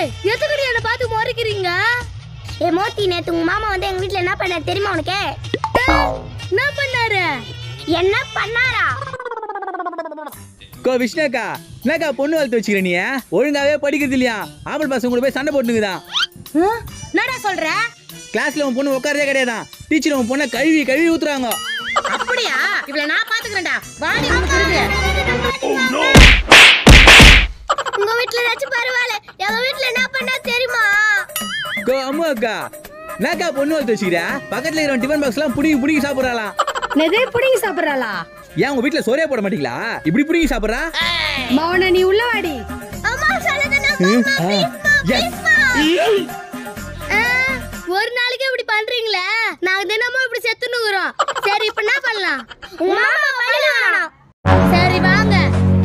ஏய் எதுக்கடி என்ன பார்த்து முறைக்கிறீங்க ஏ மோத்தி நேத்து உங்க மாமா வந்து எங்க வீட்ல என்ன பண்ணாரு தெரியுமா உனக்கு ஏய், என்ன பண்ணாரு என்ன பண்ணாரா கோ விஷ்ணாக்கா என்னக்கா பொண்ணு வளர்த்து வச்சுக்கிற நீ ஒழுங்காவே படிக்கிறது இல்லையா ஆம்பளை பசங்க கூட போய் சண்டை போட்டுக்குதான் ஆ? என்னடா சொல்ற கிளாஸ்ல உன் பொண்ணு உட்காரதே கிடையாதான் டீச்சர் உன் பொண்ணை கழுவி கழுவி ஊத்துறாங்க அப்படியா இவள நான் பாத்துக்கிறேன்டா வாடி உனக்கு இருக்கு உங்க வீட்ல ஏதாச்சும் பரவாயில்ல எங்க வீட்ல என்ன பண்ணா தெரியுமா கோ அம்மா அக்கா என்னக்கா பொண்ணு வளர்த்து வச்சுக்கிற பக்கத்துல இருக்கிற டிஃபன் பாக்ஸ் எல்லாம் புடிங்கி புடிங்கி சாப்பிடறாளாம் நெதே புடிங்கி சாப்பிடுறாளா ஏன் உங்க வீட்ல சோறே போட மாட்டீங்களா இப்படி புடிங்கி சாப்பிடுறா மவன நீ உள்ள வாடி அம்மா சொல்லுங்க எஸ் ஒரு நாளைக்கு இப்படி பண்றீங்களே நாங்க தினமும் இப்படி செத்துனுக்குறோம் சரி இப்ப என்ன பண்ணலாம் உங்க மாமா வழியில வேணாம் சரி வாங்க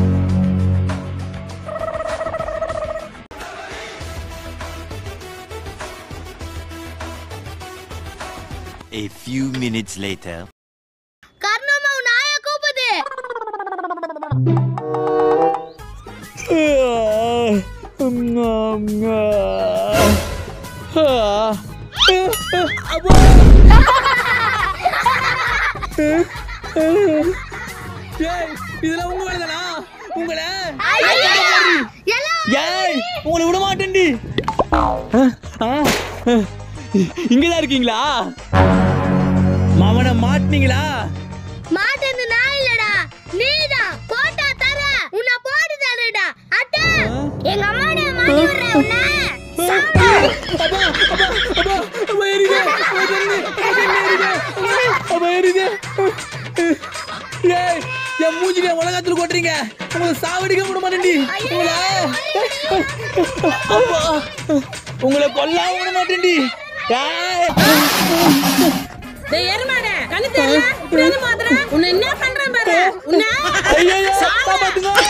A few minutes later. கர்ணமா உன் நாய கூப்பிடுது ஏய், இதெல்லாம் உங்க வேலைதானா உங்களை எல்லாம் ஏய் உங்களை விட மாட்டேன்டி இங்கதான் இருக்கீங்களா மாமனை மாட்டினீங்களா மாட்டேந்து நான் இல்லடா நீதான் போட்டா தர உன்னை போட்டு தரடா அட்டா எங்க அம்மா நீ மாட்டி விடுற உன்ன அப்பா அப்பா அப்பா அப்பா எரியுது அப்பா கண்ணு அப்பா கண்ணு எரியுது அப்பா எரியுது ஏய் என் மூஞ்சில உலகத்துல கொட்டுறீங்க உங்களை சாவடிக்க விட மாட்டேன்டி உங்களை அப்பா உங்களை கொல்லாம விட மாட்டேன்டி ஏய் டேய் எருமாடே கண்ணு தெரியல இப்படி வந்து மாத்துற உன்னை என்ன பண்றேன் பாரு உன்னை ஐயோ காப்பாத்துங்க